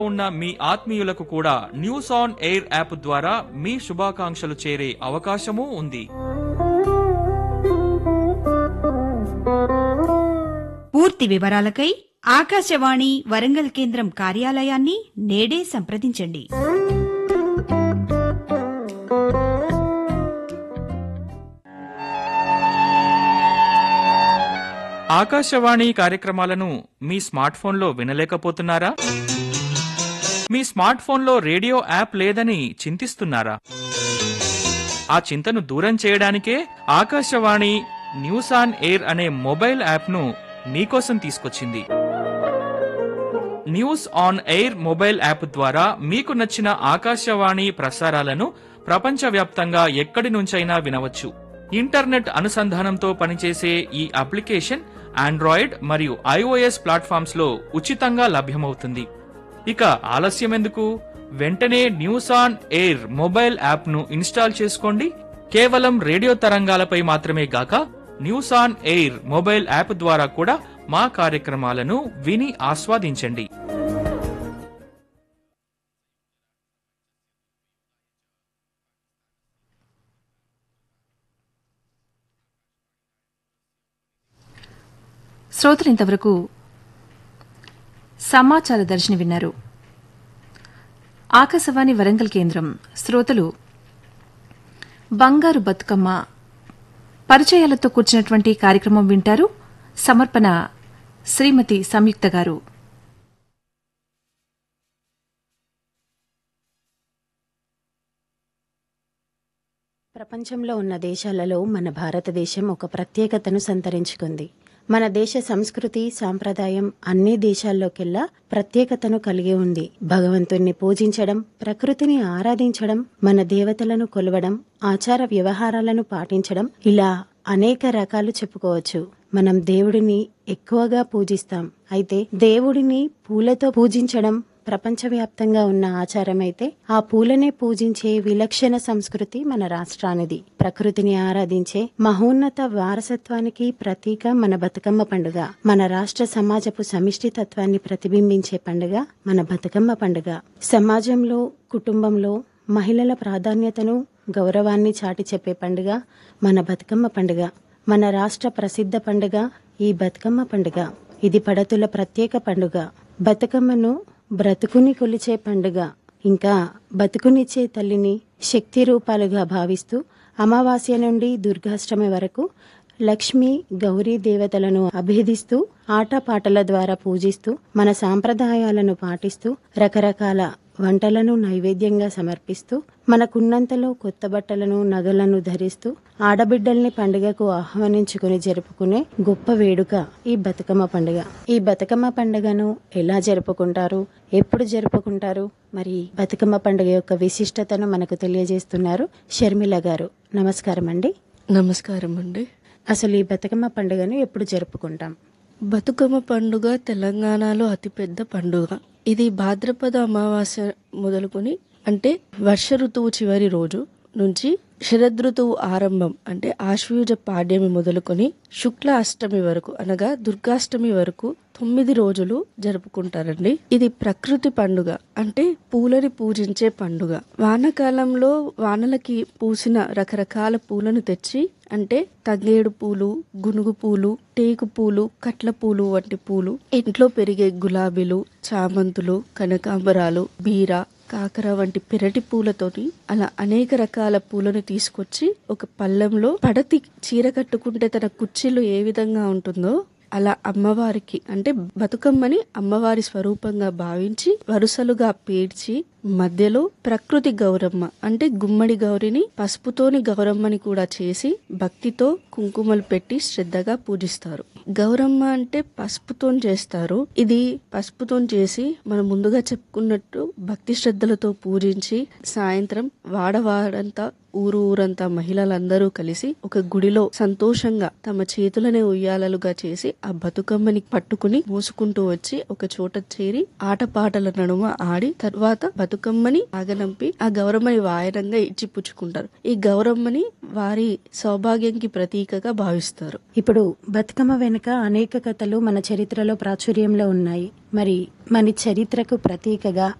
ఉన్న మీ ఆత్మీయులకు కూడా news on air app ద్వారా మీ శుభాకాంక్షలు చేరే అవకాశమూ ఉంది పూర్తి వివరాలకై ఆకాశవాణి వరంగల్ కేంద్రం కార్యాలయాన్ని నేడే సంప్రదించండి ఆకాశవాణి కార్యక్రమాలను మీ స్మార్ట్ ఫోన్లో వినలేకపోతున్నారా మీ స్మార్ట్ ఫోన్లో రేడియో యాప్ లేదని చింతిస్తున్నారా ఆ చింతను దూరం చేయడానికే ఆకాశవాణి న్యూస్ ఆన్ ఎయిర్ అనే మొబైల్ యాప్ను మీకోసం తీసుకొచ్చింది news on air mobile app ద్వారా మీకు నచ్చిన ఆకాశవాణి ప్రసారాలను ప్రపంచవ్యాప్తంగా ఎక్కడి నుంచైనా వినవచ్చు ఇంటర్నెట్ అనుసంధానంతో పనిచేసే ఈ అప్లికేషన్ ఆండ్రాయిడ్ మరియు ఐఓఎస్ ప్లాట్ఫామ్స్ లో ఉచితంగా లభ్యమవుతుంది ఇక ఆలస్యం ఎందుకు వెంటనే news on air mobile app ను ఇన్స్టాల్ చేసుకోండి కేవలం రేడియో తరంగాలపై మాత్రమే గాక news on air mobile app ద్వారా కూడా మా కార్యక్రమాలను విని ఆస్వాదించండి శ్రోతలు ఇంతవరకు సమాచార దర్శని విన్నారు ఆకాశవాణి వరంగల్ కేంద్రం శ్రోతలు బంగారు బతుకమ్మ పరిచయాలతో కూర్చున్నటువంటి కార్యక్రమం వింటారు సమర్పణ శ్రీమతి సంయుక్త గారు ప్రపంచంలో ఉన్న దేశాలలో మన భారతదేశం ఒక ప్రత్యేకతను సంతరించుకుంది మన దేశ సంస్కృతి సాంప్రదాయం అన్ని దేశాల్లోకెల్లా ప్రత్యేకతను కలిగి ఉంది భగవంతుణ్ణి పూజించడం ప్రకృతిని ఆరాధించడం మన దేవతలను కొలవడం ఆచార వ్యవహారాలను పాటించడం ఇలా అనేక రకాలు చెప్పుకోవచ్చు మనం దేవుడిని ఎక్కువగా పూజిస్తాం అయితే దేవుడిని పూలతో పూజించడం ప్రపంచవ్యాప్తంగా ఉన్న ఆచారమైతే ఆ పూలనే పూజించే విలక్షణ సంస్కృతి మన రాష్ట్రానిది ప్రకృతిని ఆరాధించే మహోన్నత వారసత్వానికి ప్రతీక మన బతుకమ్మ పండుగ మన రాష్ట్ర సమాజపు సమిష్టి తత్వాన్ని ప్రతిబింబించే పండుగ మన బతుకమ్మ పండుగ సమాజంలో కుటుంబంలో మహిళల ప్రాధాన్యతను గౌరవాన్ని చాటి చెప్పే పండుగ మన బతుకమ్మ పండుగ మన రాష్ట్ర ప్రసిద్ధ పండుగ ఈ బతుకమ్మ పండుగ ఇది పడతుల ప్రత్యేక పండుగ బతుకమ్మను బ్రతుకుని కొలిచే పండుగ ఇంకా బతుకునిచ్చే తల్లిని శక్తి రూపాలుగా భావిస్తూ అమావాస్య నుండి దుర్గాష్టమి వరకు లక్ష్మి గౌరీ దేవతలను అభేదిస్తూ ఆటపాటల ద్వారా పూజిస్తూ మన సాంప్రదాయాలను పాటిస్తూ రకరకాల వంటలను నైవేద్యంగా సమర్పిస్తూ మనకున్నంతలో కొత్త బట్టలను నగలను ధరిస్తూ ఆడబిడ్డల్ని పండుగకు ఆహ్వానించుకుని జరుపుకునే గొప్ప వేడుక ఈ బతుకమ్మ పండుగ ఈ బతుకమ్మ పండుగను ఎలా జరుపుకుంటారు ఎప్పుడు జరుపుకుంటారు మరి బతుకమ్మ పండుగ యొక్క విశిష్టతను మనకు తెలియజేస్తున్నారు షర్మిల గారు నమస్కారం అండి నమస్కారం అండి అసలు ఈ బతుకమ్మ పండుగను ఎప్పుడు జరుపుకుంటాం బతుకమ్మ పండుగ తెలంగాణలో అతిపెద్ద పండుగ ఇది భాద్రపద అమావాస్య మొదలుకొని అంటే వర్ష ఋతువు చివరి రోజు నుంచి శరదృతువు ఆరంభం అంటే ఆశ్వయుజ పాడ్యమి మొదలుకొని శుక్ల అష్టమి వరకు అనగా దుర్గాష్టమి వరకు తొమ్మిది రోజులు జరుపుకుంటారండి ఇది ప్రకృతి పండుగ అంటే పూలని పూజించే పండుగ వానాకాలంలో వానలకి పూసిన రకరకాల పూలను తెచ్చి అంటే తంగేడు పూలు గునుగు పూలు టేకు పూలు కట్ల పూలు వంటి పూలు ఇంట్లో పెరిగే గులాబీలు చామంతులు కనకాంబరాలు బీర కాకర వంటి పెరటి పూలతోని అలా అనేక రకాల పూలను తీసుకొచ్చి ఒక పళ్ళెంలో పడతి చీర కట్టుకుంటే తన కుర్చీలు ఏ విధంగా ఉంటుందో అలా అమ్మవారికి అంటే బతుకమ్మని అమ్మవారి స్వరూపంగా భావించి వరుసలుగా పేర్చి మధ్యలో ప్రకృతి గౌరమ్మ అంటే గుమ్మడి గౌరిని పసుపుతోని గౌరమ్మని కూడా చేసి భక్తితో కుంకుమలు పెట్టి శ్రద్ధగా పూజిస్తారు గౌరమ్మ అంటే పసుపుతో చేస్తారు ఇది పసుపుతో చేసి మనం ముందుగా చెప్పుకున్నట్టు భక్తి శ్రద్ధలతో పూజించి సాయంత్రం వాడవాడంతా ఊరు ఊరంతా మహిళలందరూ కలిసి ఒక గుడిలో సంతోషంగా తమ చేతులనే ఉయ్యాలలుగా చేసి ఆ బతుకమ్మని పట్టుకుని మోసుకుంటూ వచ్చి ఒక చోట చేరి ఆటపాటల నడుమ ఆడి తర్వాత బతుకమ్మని ఆగనంపి ఆ గౌరమ్మని వాయనంగా ఇచ్చి పుచ్చుకుంటారు ఈ గౌరమ్మని వారి సౌభాగ్యంకి ప్రతీకగా భావిస్తారు ఇప్పుడు బతుకమ్మ వెనుక అనేక కథలు మన చరిత్రలో ప్రాచుర్యంలో ఉన్నాయి మరి మన చరిత్రకు ప్రతీకగా